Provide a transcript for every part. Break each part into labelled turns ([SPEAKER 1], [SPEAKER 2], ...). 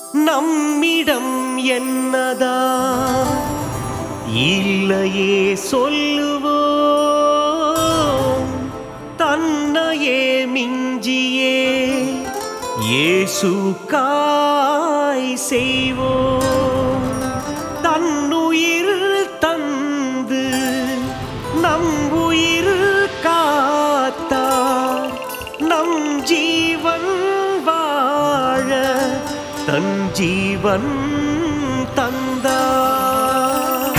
[SPEAKER 1] நம்மிடம் என்னதா இல்லையே சொல்லுவோம் தன்னையே மிஞ்சியே இயேசுக்காய் செய்வோம் தன்னுயிர் தந்து நம் உயிர் காத்தார் நம் ஜீவன் வாழ தன் ஜீவன் தந்தார்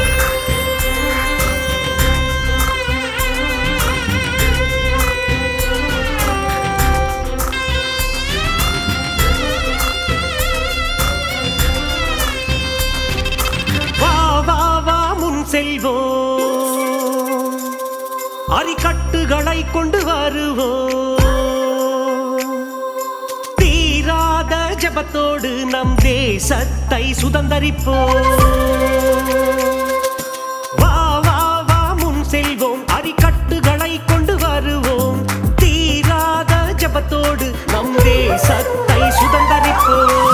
[SPEAKER 1] வா வா வா முன் செல்வோம் அரிக்கட்டுகளை கொண்டு வருவோம் தீராத ஜபத்தோடு நம் தேசத்தை சுதந்தரிப்போம் வா வா வா முன் செல்வோம் அரிக்கட்டுகளை கொண்டு வருவோம் தீராத ஜபத்தோடு நம் தேசத்தை சுதந்தரிப்போம்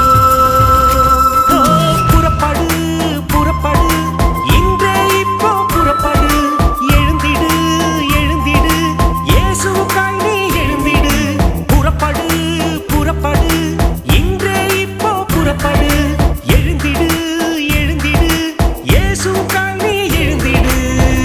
[SPEAKER 1] ஓ, புறப்படு புறப்படு இன்றே இப்போ புறப்படு எழுந்திடு எழுந்திடு இயேசுவுக்காய் நீ எழுந்திடு புறப்படு புறப்படு இன்றே இப்போ புறப்படு எழுந்திடு எழுந்திடு இயேசுவுக்காய் நீ எழுந்திடு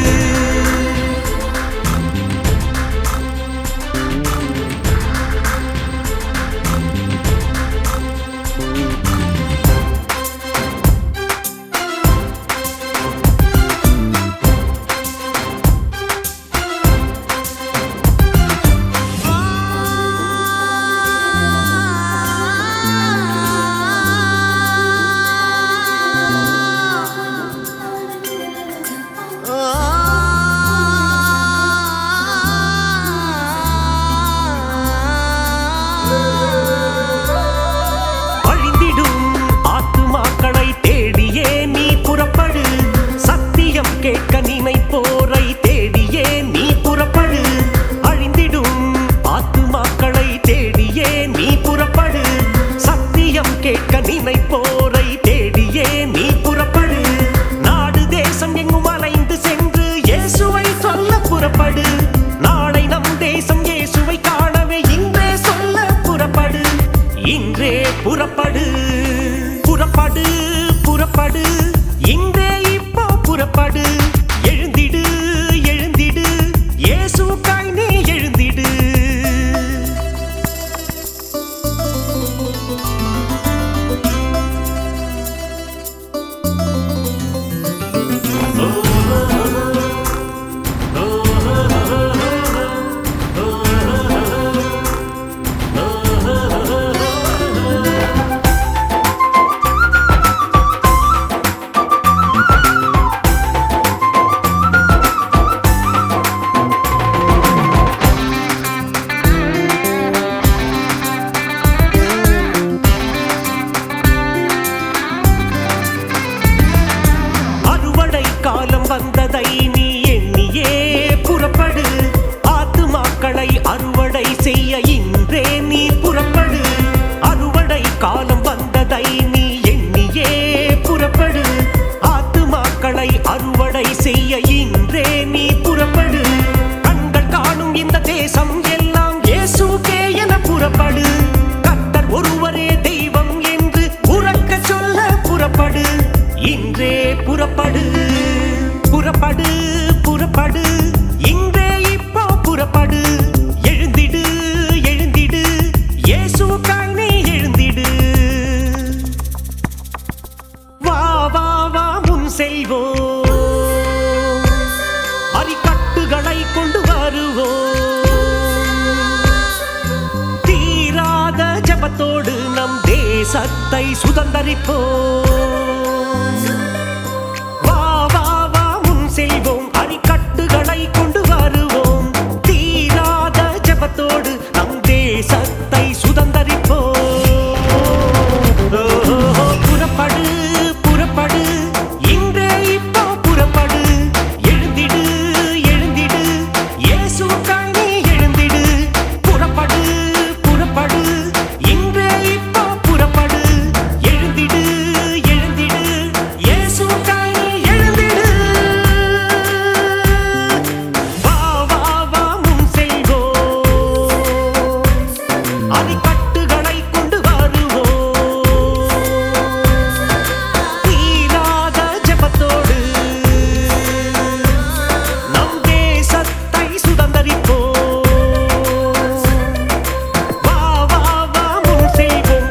[SPEAKER 1] அழிந்திடும் ஆத்துமாக்களை தேடியே நீ புறப்படு சத்தியம் கேட்க நினைப்போரை தேடியே நீ புறப்படு அழிந்திடும் ஆத்துமாக்களை தேடியே நீ புறப்படு சத்தியம் கேட்க நினைப்போரை தேடியே நீ புறப்படு நாடு தேசம் எங்கும் அலைந்து சென்று இயேசுவை சொல்ல புறப்படு நாளை நம் தேசம் இயேசுவை காணவே இன்றே சொல்ல புறப்படு இன்றே புறப்படு புறப்படு புறப்படு இன்றே இப்போ புறப்படு எழுந்திடு எழுந்திடு இயேசுக்காய் நீ எழுந்திடு அறுவடை காலம் வந்ததை நீ எண்ணியே புறப்படு ஆத்துமாக்களை அறுவடை செய்ய இன்றே நீ புறப்படு அறுவடை காலம் வந்ததை நீ எண்ணியே புறப்படு ஆத்துமாக்களை அறுவடை செய்ய இன்றே நீ புறப்படு கண்கள் காணும் இந்த தேசம் எல்லாம் இயேசுக்கே என புறப்படு கர்த்தர் ஒருவரே தெய்வம் என்று உறக்க சொல்ல புறப்படு இன்றே புறப்படு புறப்படு புறப்படு இன்றே இப்போ புறப்படு எழுந்திடு எழுந்திடு இயேசுக்காய் நீ எழுந்திடு வா வா வா முன் செல்வோம் அரிக்கட்டுகளை கொண்டு வருவோம் தீராத ஜபத்தோடு நம் தேசத்தை சுதந்தரிப்போம் வா வா வா முன் செல்வோம் அரிக்கட்டுகளை கொண்டு வருவோம் தீராத ஜபத்தோடு நம் தேசத்தை சுதந்தரிப்போம் ஓ, புறப்படு புறப்படு இன்றே இப்போ புறப்படு எழுந்திடு எழுந்திடு இயேசுக்காய் நீ எழுந்திடு புறப்படு புறப்படு இன்றே இப்போ புறப்படு செல்வோம்